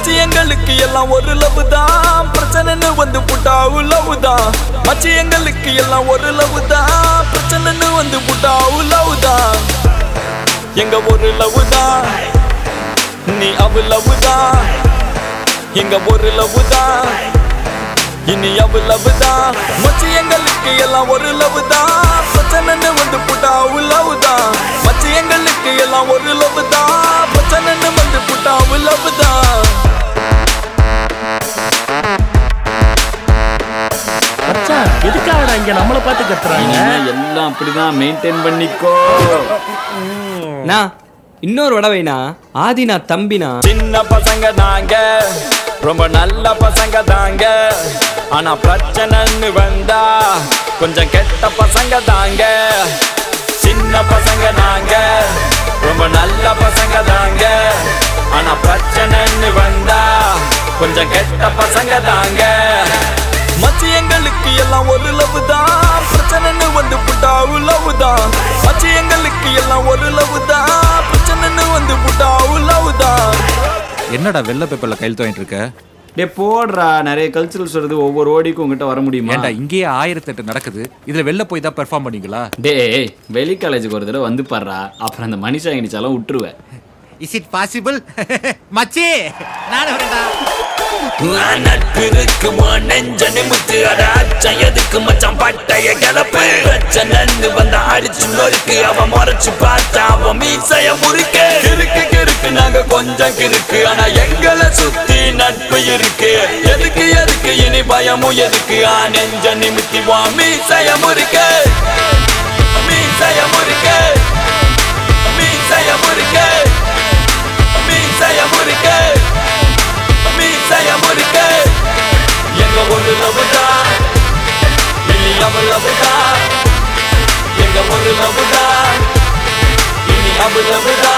மச்சி எங்களுக்கு எல்லாம் ஒரு லவ் தான் பிரச்சனைன்னு வந்து புட்டா லவ் தான் மச்சி எங்களுக்கு எல்லாம் ஒரு லவ் தான் பிரச்சனைன்னு வந்து புட்டா லவ் தான் எங்க ஒரு லவ் தான் நீ அவ லவ் தான் எங்க ஒரு லவ் தான் இனி அவ லவ் தான் மச்சி எங்களுக்கு எல்லாம் ஒரு லவ் தான் பிரச்சனைன்னு வந்து புட்டா லவ் தான் மச்சி எங்களுக்கு எல்லாம் ஒரு லவ் தான் பிரச்சனைன்னு வந்து புட்டா லவ் தான் மச்சான் எதுக்காகடா இங்க நம்மள பார்த்து கத்துறாங்க இனிமே எல்லாம் அப்படிதான் மெயின்டைன் பண்ணிக்கோ நான் இன்னொரு வடவைனா ஆதினா தம்பினா சின்ன பசங்க தாங்க ரொம்ப நல்ல பசங்க தாங்க ஆனா பிரச்சனைன்னு வந்தா கொஞ்சம் கெட்ட பசங்க தாங்க சின்ன பசங்க நாங்க ரொம்ப நல்ல பசங்க தாங்க ஆனா பிரச்சனைன்னு வந்தா கொஞ்சம் கெட்ட பசங்க தாங்க மச்சி எங்களுக்கு எல்லாம் ஒரு லவ் தான் பிரச்சனைன்னு வந்து புட்டா லவ் தான் மச்சி எங்களுக்கு எல்லாம் ஒரு லவ் தான் பிரச்சனைன்னு வந்து புட்டா லவ் தான் என்னடா வெள்ளை பேப்பர்ல கையெழுத்து வாங்கிட்டு இருக்க டே போடுறா நிறைய கல்ச்சுரல்ஸ் வருது ஒவ்வொரு ஓடிக்கும் உங்ககிட்ட வர முடியுமா ஏன்டா இங்கேயே ஆயிரத்தி எட்டு நடக்குது இதுல வெளில போய் தான் பெர்ஃபார்ம் பண்ணீங்களா டேய் வெளி காலேஜுக்கு ஒரு தடவை வந்து பாடுறா அப்புறம் அந்த மனுஷா இடிச்சாலும் விட்டுருவேன் இஸ் இட் பாசிபிள் மச்சி நான் வரேன்டா நட்பிற்கு நெஞ்ச நிமித்து அட அச்சம் எதுக்கு மச்சான் பட்டைய கிளப்பு பிரச்சனைன்னு வந்தா அடிச்சு நொறுக்கு அவன் முறைச்சு பார்த்தா அவன் மீசைய முறுக்கு கிறுக்கு கிறுக்கு நாங்க கொஞ்சம் கிறுக்கு ஆனா எங்களை சுத்தி நட்பு இருக்கு எதுக்கு எதுக்கு இனி பயமும் எதுக்கு ஆ நெஞ்ச நிமித்தி வா மீசைய முறுக்கு மீசைய முறுக்கு மீசைய முறுக்கு மீசைய முறுக்கு மீசைய முறுக்கு எங்க ஒரு லவுதா இனி அவ லவுதா எங்க ஒரு லவுதா இனி அவ லவுதா